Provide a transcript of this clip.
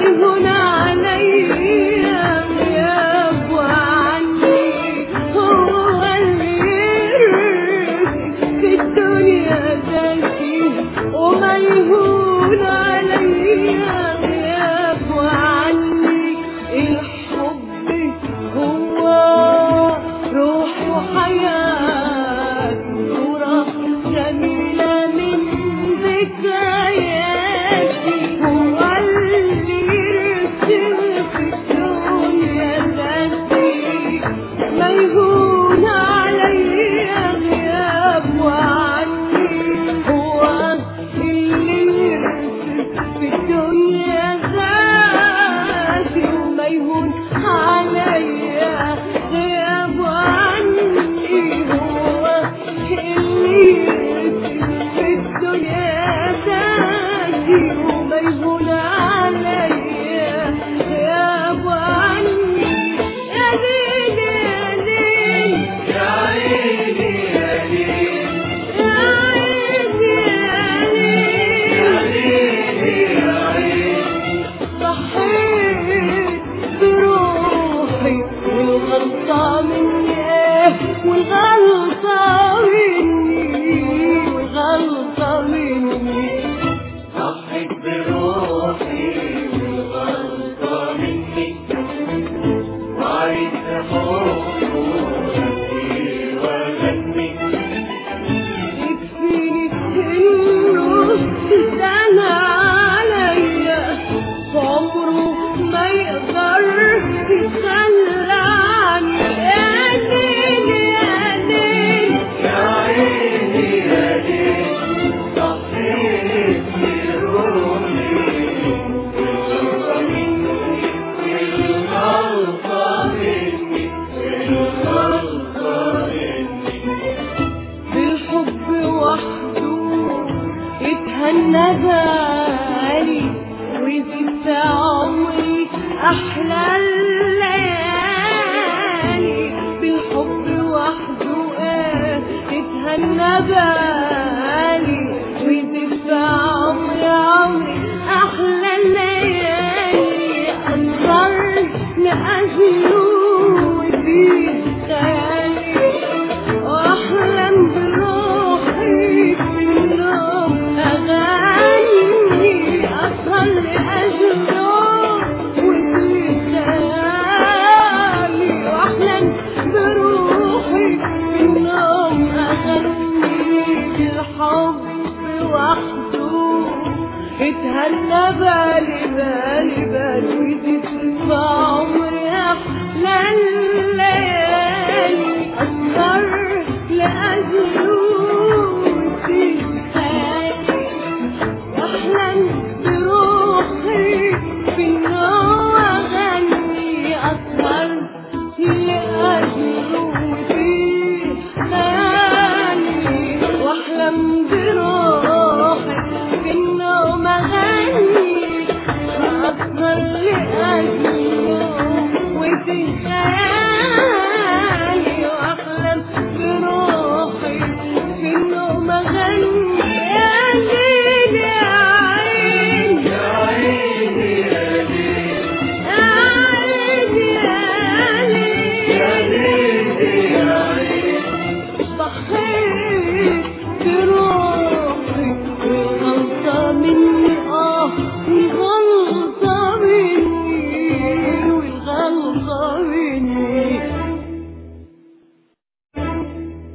يهون عليا غياب عني هو اللي يرزق في الدنيا ذاتي وما يهون عليا غياب عني الحب هو روح وحياة صورة جميلة من ذكرياتي هو اللي يرسم في الدنيا ذاتي ما يهون عليا غياب عني هو اللي يرسم في الدنيا ذاتي وما يهون عليا غياب عني هو اللي يرسم في الدنيا ذاتي وما يهون عليا غياب عني يا ليل يا ليل يا عيني يا ليل يا عيني يا يا ليل عيني ضحيت بروحي والغلطة مني والغلطة مني والغلطة مني ضحك بروحي والغلطة مني وعيد حبك وأبكي وأغني يكفيني انه استنى عليا عمره ما يقدر يتخلى عني يا ليل يا ليل يا عيني يا ليل ضحيت بروحي والغلطة مني والغلطة مني والغلطة مني بالحب وحده يتهنى بالي ويزيد في عمري أحلى الليالي بالحب وحده آه يتهنى بالي ويزيد في عمري عمري أحلى الليالي أنظر لأجله ويزيد خيالي واحلم بروحي في النوم اغني اسهر لاجله وفي خيالي واحلم بروحي في النوم اغني بالحب وحده اتهنى بالي بالي بالي ويزيد في عمري احلى الليالي اسهر لاجله وفي خيالي واحلم بروحي في النوم اغني اسهر لاجله وفي خيالي واحلم بروحي في النوم اغني اسهر لاجله وفي خيالي